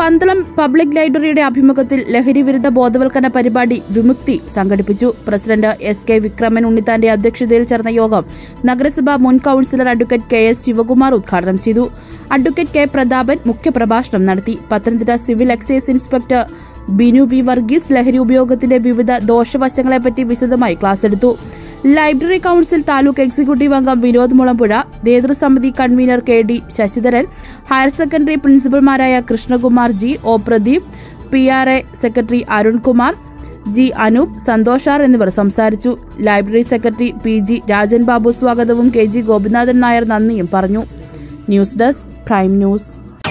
Pandalam public ലൈബ്രറിയുടെ ആഭിമുഖ്യത്തിൽ ലഹരി വിരുദ്ധ ബോധവൽക്കരണ പരിപാടി വിമുക്തി സംഘടിപ്പിച്ചു പ്രസിഡന്റ് എസ് കെ വിക്രമൻ ഉണ്ണിത്താന്റെ അധ്യക്ഷതയിൽ ചേർന്ന യോഗം നഗരസഭാ മുൻ councillor advocate K S Sivakumar ഉദ്ഘാടനം ചെയ്തു അഡ്വക്കേറ്റ് കെ പ്രതാപൻ മുഖ്യപ്രഭാഷണം നടത്തി Pathanamthitta civil excise inspector Binu V Varghese ലഹരി ഉപയോഗത്തിന്റെ വിവിധ ദോഷവശങ്ങളെപ്പറ്റി വിശദമായി ക്ലാസ് എടുത്തു ലൈബ്രറി കൌൺസിൽ താലൂക്ക് എക്സിക്യൂട്ടീവ് അംഗം വിനോദ് മുളമ്പുഴ നേതൃസമിതി convener K D Sasidharan higher secondary പ്രിൻസിപ്പൽമാരായ Krishnakumar G O Pradeep P R A secretary Arunkumar G Anoop സന്തോഷാർ എന്നിവർ സംസാരിച്ചു library secretary P G Rajan Babu സ്വാഗതവും കെ ജി ഗോപിനാഥൻ നായർ നന്ദിയും പറഞ്ഞു ന്യൂസ് ഡെസ്ക് പ്രൈം ന്യൂസ്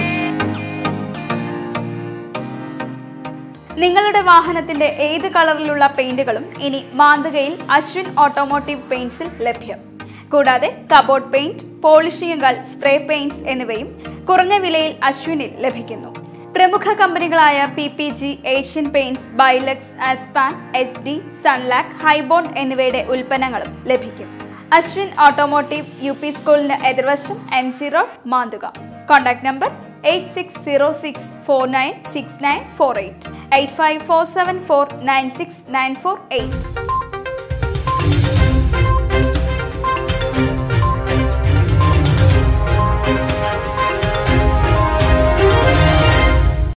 നിങ്ങളുടെ വാഹനത്തിന്റെ ഏത് കളറിലുള്ള പെയിന്റുകളും ഇനി മാതൃകയിൽ അശ്വിൻ ഓട്ടോമോട്ടീവ് പെയിന്റ്സിൽ ലഭ്യം കൂടാതെ കബോർഡ് പെയിന്റ് പോളിഷിംഗുകൾ സ്പ്രേ പെയിന്റ്സ് എന്നിവയും കുറഞ്ഞ വിലയിൽ അശ്വിനിൽ ലഭിക്കുന്നു പ്രമുഖ കമ്പനികളായ P P G Asian Paints ബൈലക്സ് ആസ്പാൻ എസ് ഡി സൺലാക്ക് ഹൈബോൺ എന്നിവയുടെ ഉൽപ്പന്നങ്ങളും ലഭിക്കും അശ്വിൻ ഓട്ടോമോട്ടീവ് യു പി സ്കൂളിന് എതിർവശം M C road Manthuka contact number eight six zero six four nine six nine four eight eight five four seven four nine six nine four eight